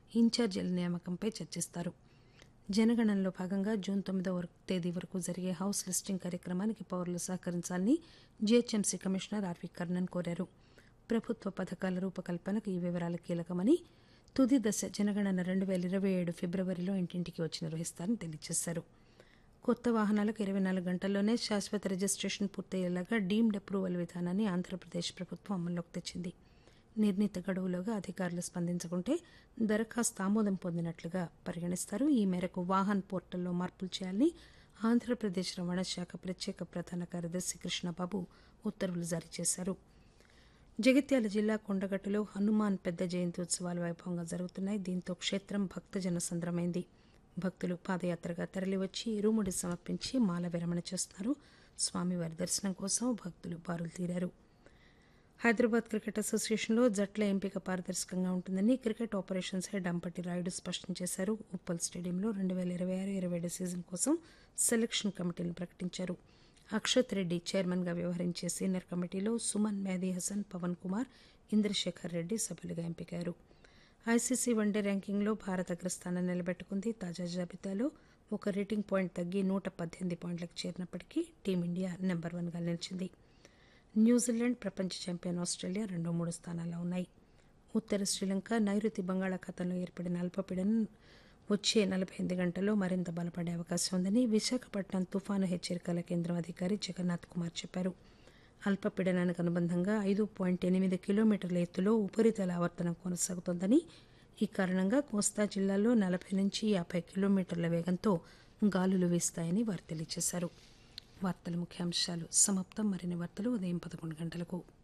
ఇన్ఛార్జీల నియామకంపై చర్చిస్తారు జనగణనలో భాగంగా జూన్ తొమ్మిదవ తేదీ వరకు జరిగే హౌస్ లిస్టింగ్ కార్యక్రమానికి పౌరులు సహకరించాలని జీహెచ్ఎంసీ కమిషనర్ ఆర్వి కర్ణన్ కోరారు ప్రభుత్వ పథకాల రూపకల్పనకు ఈ వివరాలు కీలకమని తుది దశ జనగణన రెండు వేల ఇరవై ఏడు ఫిబ్రవరిలో ఇంటింటికి వచ్చి నిర్వహిస్తారని తెలియజేశారు కొత్త వాహనాలకు ఇరవై నాలుగు గంటల్లోనే శాశ్వత రిజిస్ట్రేషన్ పూర్తయ్యేలాగా డీమ్డ్ అప్రూవల్ విధానాన్ని ఆంధ్రప్రదేశ్ ప్రభుత్వం అమల్లోకి తెచ్చింది నిర్ణీత గడువులోగా అధికారులు స్పందించకుంటే దరఖాస్తు ఆమోదం పొందినట్లుగా పరిగణిస్తారు ఈ మేరకు వాహన్ పోర్టల్లో మార్పులు చేయాలని ఆంధ్రప్రదేశ్ రవాణా శాఖ ప్రత్యేక ప్రధాన కార్యదర్శి కృష్ణబాబు ఉత్తర్వులు జారీ చేశారు జగిత్యాల జిల్లా కొండగట్టులో హనుమాన్ పెద్ద జయంతి ఉత్సవాలు వైభవంగా జరుగుతున్నాయి దీంతో క్షేత్రం భక్తజన సంద్రమైంది భక్తులు పాదయాత్రగా తరలివచ్చి ఇరుముడి సమర్పించి మాల విరమణ చేస్తున్నారు స్వామివారి దర్శనం కోసం భక్తులు బారులు తీరారు హైదరాబాద్ క్రికెట్ అసోసియేషన్లో జట్ల ఎంపిక పారదర్శకంగా ఉంటుందని cricket operations head Ambati Rayudu స్పష్టం చేశారు ఉప్పల్ స్టేడియంలో రెండు వేల ఇరవై ఆరు ఇరవై ఏడు సీజన్ కోసం సెలక్షన్ కమిటీని ప్రకటించారు అక్షత్ రెడ్డి చైర్మన్గా వ్యవహరించే సీనియర్ కమిటీలో సుమన్ మేదీ హసన్ పవన్ కుమార్ ఇంద్రశేఖర్ రెడ్డి సభ్యులుగా ఎంపికారు ఐసీసీ వన్డే ర్యాంకింగ్లో భారత్ అగ్రస్థానం నిలబెట్టుకుంది తాజా జాబితాలో ఒక రేటింగ్ పాయింట్ తగ్గి నూట పద్దెనిమిది పాయింట్లకు చేరినప్పటికీ టీమిండియా నెంబర్ వన్గా నిలిచింది న్యూజిలాండ్ ప్రపంచ ఛాంపియన్ ఆస్ట్రేలియా రెండో మూడు స్థానాల్లో ఉన్నాయి ఉత్తర శ్రీలంక నైరుతి బంగాళాఖాతంలో ఏర్పడిన అల్పపీడనం వచ్చే నలభై ఎనిమిది గంటల్లో మరింత బలపడే అవకాశం ఉందని విశాఖపట్నం తుఫాను హెచ్చరికల కేంద్రం అధికారి జగన్నాథ్ కుమార్ చెప్పారు అల్పపీడనానికి అనుబంధంగా ఐదు పాయింట్ ఎనిమిది కిలోమీటర్ల ఎత్తులో ఉపరితల ఆవర్తనం కొనసాగుతోందని ఈ కారణంగా కోస్తా జిల్లాలో నలభై నుంచి యాభై కిలోమీటర్ల వేగంతో గాలులు వీస్తాయని వారు తెలియజేశారు వార్తల ముఖ్యాంశాలు సమాప్తం మరిన్ని వార్తలు ఉదయం పదకొండు గంటలకు